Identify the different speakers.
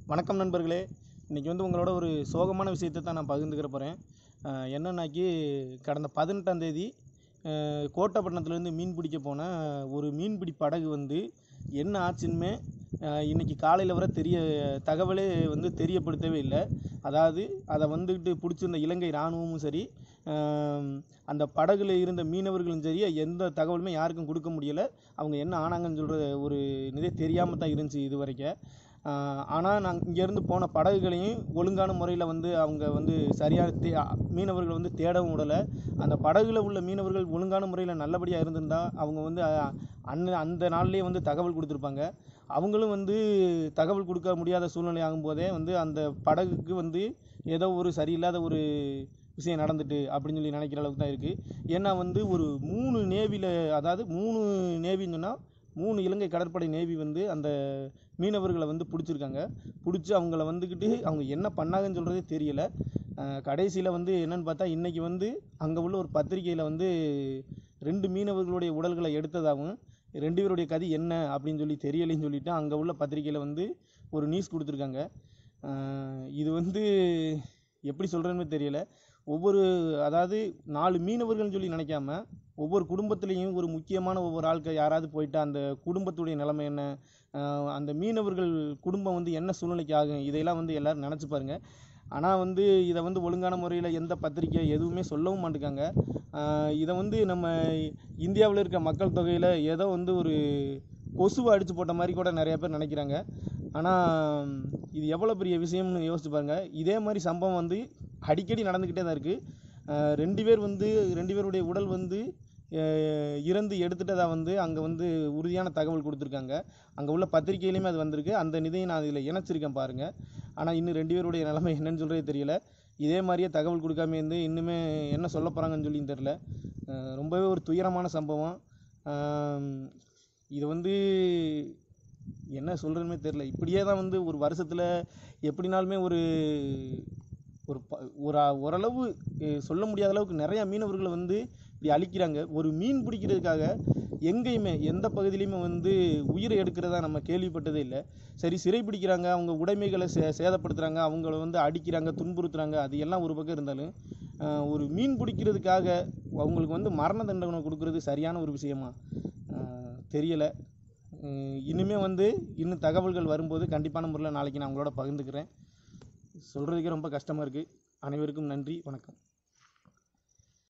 Speaker 1: வணக்கம் நண்பர்களே இன்றைக்கி வந்து உங்களோட ஒரு சோகமான விஷயத்தை தான் நான் பகிர்ந்துக்கிற போகிறேன் என்னன்னாக்கி கடந்த பதினெட்டாம் தேதி அஹ், கோட்டப்பட்டினத்துலேருந்து மீன் பிடிக்க போன ஒரு மீன்பிடி படகு வந்து என்ன ஆச்சுன்னு இன்றைக்கி காலையில் வர தெரிய தகவலே வந்து தெரியப்படுத்தவே இல்லை அதாவது அதை வந்துக்கிட்டு பிடிச்சிருந்த இலங்கை இராணுவமும் சரி அஹ், அந்த படகுல இருந்த மீனவர்களும் சரி எந்த தகவலுமே யாருக்கும் கொடுக்க முடியலை அவங்க என்ன ஆனாங்கன்னு சொல்கிற ஒரு இதே தெரியாமல் தான் இருந்துச்சு இது வரைக்கும் ஆனால் நாங்கள் இங்கேருந்து போன படகுகளையும் ஒழுங்கான முறையில் வந்து அவங்க வந்து சரியான தே மீனவர்கள் வந்து தேடவும் விடலை அந்த படகுல உள்ள மீனவர்கள் ஒழுங்கான முறையில் நல்லபடியாக இருந்திருந்தா அவங்க வந்து அஹ், அன்ன அந்த நாள்லேயே வந்து தகவல் கொடுத்துருப்பாங்க அவங்களும் வந்து தகவல் கொடுக்க முடியாத சூழ்நிலை ஆகும்போதே வந்து அந்த படகுக்கு வந்து ஏதோ ஒரு சரியில்லாத ஒரு விஷயம் நடந்துட்டு அப்படின்னு சொல்லி நினைக்கிற அளவுக்கு தான் இருக்குது ஏன்னா வந்து ஒரு மூணு நேவியில் அதாவது மூணு நேவின்னு சொன்னால் மூணு இலங்கை கடற்படை நேவி வந்து அந்த மீனவர்களை வந்து பிடிச்சிருக்காங்க பிடிச்சி அவங்கள வந்துக்கிட்டு அவங்க என்ன பண்ணாங்கன்னு சொல்கிறதே தெரியல கடைசியில் வந்து என்னன்னு பார்த்தா இன்றைக்கி வந்து அங்கே உள்ள ஒரு பத்திரிக்கையில் வந்து ரெண்டு மீனவர்களுடைய உடல்களை எடுத்ததாகவும் ரெண்டு பேருடைய கதி என்ன அப்படின்னு சொல்லி தெரியலைன்னு சொல்லிட்டு அங்கே உள்ள பத்திரிக்கையில் வந்து ஒரு நியூஸ் கொடுத்துருக்காங்க அஹ் இது வந்து எப்படி சொல்கிறேன்னு தெரியல ஒவ்வொரு அதாவது நாலு மீனவர்கள்னு சொல்லி நினைக்காம ஒவ்வொரு குடும்பத்துலேயும் ஒரு முக்கியமான ஒவ்வொரு ஆட்கள் யாராவது போயிட்டா அந்த குடும்பத்துடைய நிலைமை என்ன அஹ் அந்த மீனவர்கள் குடும்பம் வந்து என்ன சூழ்நிலைக்கு ஆகும் இதையெல்லாம் வந்து எல்லோரும் நினச்சி பாருங்க ஆனால் வந்து இதை வந்து ஒழுங்கான முறையில் எந்த பத்திரிக்கை எதுவுமே சொல்லவும் மாட்டேங்காங்க இதை வந்து நம்ம இந்தியாவில் இருக்க மக்கள் தொகையில் ஏதோ வந்து ஒரு கொசுவை அடித்து போட்ட மாதிரி கூட நிறைய பேர் நினைக்கிறாங்க ஆனால் இது எவ்வளோ பெரிய விஷயம்னு யோசிச்சு பாருங்க இதே மாதிரி சம்பவம் வந்து அடிக்கடி நடந்துக்கிட்டே தான் இருக்குது ரெண்டு பேர் வந்து ரெண்டு பேருடைய உடல் வந்து அஹ், இறந்து எடுத்துட்டதா வந்து அங்கே வந்து உறுதியான தகவல் கொடுத்துருக்காங்க அங்கே உள்ள பத்திரிக்கையிலையுமே அது வந்திருக்கு அந்த நிதியை நான் இதில் இணைச்சிருக்கேன் பாருங்கள் ஆனால் இன்னும் ரெண்டு பேருடைய நிலைமை என்னன்னு சொல்கிறதே தெரியல இதே மாதிரியே தகவல் கொடுக்காம இருந்து இன்னுமே என்ன சொல்ல போகிறாங்கன்னு சொல்லியும் தெரில அஹ், ரொம்பவே ஒரு துயரமான சம்பவம் ஆம், இது வந்து என்ன சொல்கிறதுமே தெரில இப்படியே தான் வந்து ஒரு வருஷத்தில் எப்படினாலுமே ஒரு ஒரு ப ஒரு ஓரளவு அஹ், சொல்ல முடியாத அளவுக்கு நிறையா மீனவர்களை வந்து இப்படி அழிக்கிறாங்க ஒரு மீன் பிடிக்கிறதுக்காக எங்கேயுமே எந்த பகுதியிலையுமே வந்து உயிரை எடுக்கிறதா நம்ம கேள்விப்பட்டதே இல்லை சரி சிறை பிடிக்கிறாங்க அவங்க உடைமைகளை சே சேதப்படுத்துகிறாங்க அவங்கள வந்து அடிக்கிறாங்க துன்புறுத்துறாங்க அது எல்லாம் ஒரு பக்கம் இருந்தாலும் அஹ், ஒரு மீன் பிடிக்கிறதுக்காக அவங்களுக்கு வந்து மரண தண்டனை கொடுக்கறது சரியான ஒரு விஷயமா அஹ், தெரியலை அஹ், இனிமே வந்து இன்னும் தகவல்கள் வரும்போது கண்டிப்பான முறையில் நாளைக்கு நான் உங்களோட பகிர்ந்துக்கிறேன் சொல்கிறதுக்கே ரொம்ப கஷ்டமாக இருக்குது அனைவருக்கும் நன்றி வணக்கம்